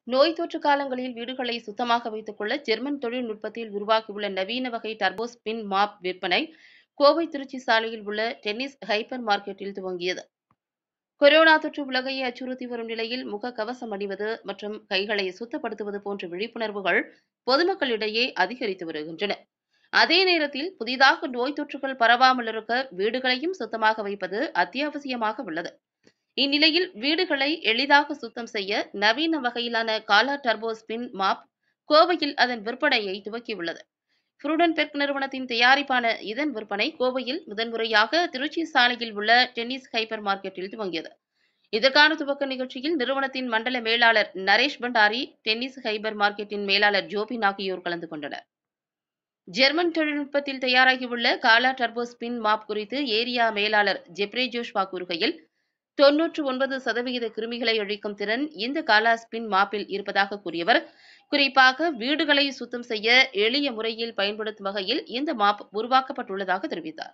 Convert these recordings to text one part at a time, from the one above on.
நோய் தொற்று காலங்களில் வீடுகளை சுத்தமாக வைத்துக் கொள்ள ஜெர்மன் தொழில்நுட்பத்தில் உருவாக்கியுள்ள நவீன வகை டர்போஸ்பின் மாப் விற்பனை கோவை திருச்சி சாலையில் உள்ள டென்னிஸ் ஹைப்பர் மார்க்கெட்டில் துவங்கியது கொரோனா தொற்று உலகையே அச்சுறுத்தி வரும் நிலையில் முக கவசம் அணிவது மற்றும் கைகளை சுத்தப்படுத்துவது போன்ற விழிப்புணர்வுகள் பொதுமக்களிடையே அதிகரித்து வருகின்றன அதே நேரத்தில் புதிதாக நோய் தொற்றுகள் பரவாமல் இருக்க வீடுகளையும் சுத்தமாக வைப்பது அத்தியாவசியமாக உள்ளது இந்நிலையில் வீடுகளை எளிதாக சுத்தம் செய்ய நவீன வகையிலான காலா டர்போ ஸ்பின் மாப் கோவையில் அதன் விற்பனையை துவக்கியுள்ளது ஃப்ரூடன்பெர்க் நிறுவனத்தின் தயாரிப்பான இதன் விற்பனை கோவையில் முதன்முறையாக திருச்சி சாலையில் உள்ள டென்னிஸ் ஹைப்பர் மார்க்கெட்டில் துவங்கியது இதற்கான துவக்க நிகழ்ச்சியில் நிறுவனத்தின் மண்டல மேலாளர் நரேஷ் பண்டாரி டென்னிஸ் ஹைபர் மார்க்கெட்டின் மேலாளர் ஜோபின் ஆகியோர் கலந்து கொண்டனர் ஜெர்மன் தொழில்நுட்பத்தில் தயாராகியுள்ள காலா டர்போ ஸ்பின் மாப் குறித்து ஏரியா மேலாளர் ஜெப்ரே ஜோஷ்வா கூறுகையில் தொன்னூற்று ஒன்பது சதவிகித கிருமிகளை அழிக்கும் திறன் இந்த காலா ஸ்பின் மாப்பில் இருப்பதாக கூறியவர் குறிப்பாக வீடுகளை சுத்தம் செய்ய எளிய முறையில் பயன்படுத்தும் வகையில் இந்த மாப் உருவாக்கப்பட்டுள்ளதாக தெரிவித்தார்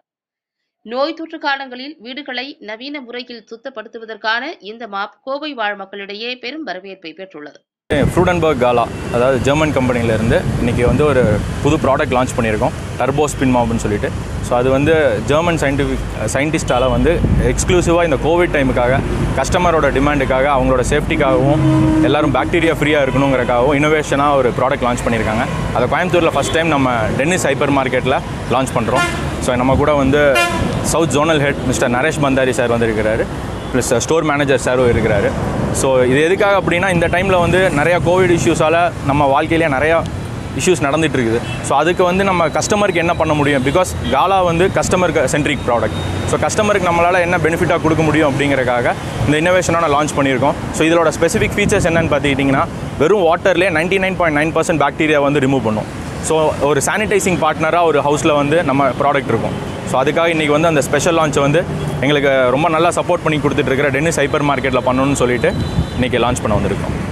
நோய் தொற்று காலங்களில் வீடுகளை நவீன முறையில் சுத்தப்படுத்துவதற்கான இந்த மாப் கோவை வாழ் மக்களிடையே பெரும் வரவேற்பை பெற்றுள்ளது ஃப்ரூடன்பர்க் காலா அதாவது ஜெர்மன் கம்பெனிலேருந்து இன்றைக்கி வந்து ஒரு புது ப்ராடக்ட் லான்ச் பண்ணியிருக்கோம் டர்போ ஸ்பின் மாப்னு சொல்லிட்டு ஸோ அது வந்து ஜெர்மன் சயின்டிஃபிக் சயின்டிஸ்டால் வந்து எக்ஸ்க்ளூசிவாக இந்த கோவிட் டைமுக்காக கஸ்டமரோட டிமாண்டுக்காக அவங்களோட சேஃப்டிக்காகவும் எல்லாரும் பாக்டீரியா ஃப்ரீயாக இருக்கணுங்கிறக்காகவும் இனோவேஷனாக ஒரு ப்ராடக்ட் லான்ச் பண்ணியிருக்காங்க அதை கோயம்புத்தூரில் ஃபஸ்ட் டைம் நம்ம டென்னிஸ் ஹைப்பர் மார்க்கெட்டில் லான்ச் பண்ணுறோம் ஸோ நம்ம கூட வந்து south zonal head mister Naresh Bhandari sir வந்திருக்கிறாரு ப்ளஸ் ஸ்டோர் மேனேஜர் சாரும் இருக்கிறாரு ஸோ இது எதுக்காக அப்படின்னா இந்த டைமில் வந்து நிறையா கோவிட் இஷ்யூஸால் நம்ம வாழ்க்கையிலேயே நிறையா இஷ்யூஸ் நடந்துட்டு இருக்குது ஸோ அதுக்கு வந்து நம்ம கஸ்டமருக்கு என்ன பண்ண முடியும் பிகாஸ் காலா வந்து கஸ்டமருக்கு சென்ட்ரிக் ப்ராடக்ட் ஸோ கஸ்டமருக்கு நம்மளால் என்ன பெனிஃபிட்டாக கொடுக்க முடியும் அப்படிங்கிறக்காக இந்த இன்னோவேஷனாக லான்ச் பண்ணியிருக்கோம் ஸோ இதோட ஸ்பெசிஃபிக் ஃபீச்சர்ஸ் என்னன்னு பார்த்துக்கிட்டிங்கன்னா வெறும் வாட்டர்லேயே ninety nine point nine percent bacteria வந்து ரிமூவ் பண்ணும் ஸோ ஒரு சானிடைசிங் பார்ட்னராக ஒரு ஹவுஸில் வந்து நம்ம ப்ராடக்ட் இருக்கும் ஸோ அதுக்காக இன்றைக்கி வந்து அந்த ஸ்பெஷல் லான்ச்சை வந்து எங்களுக்கு ரொம்ப நல்லா சப்போர்ட் பண்ணி கொடுத்துட்டு இருக்கிற டென்னிஸ் ஹைப்பர் மார்க்கெட்டில் பண்ணணும்னு சொல்லிட்டு இன்றைக்கி லான்ச் பண்ண வந்திருக்கோம்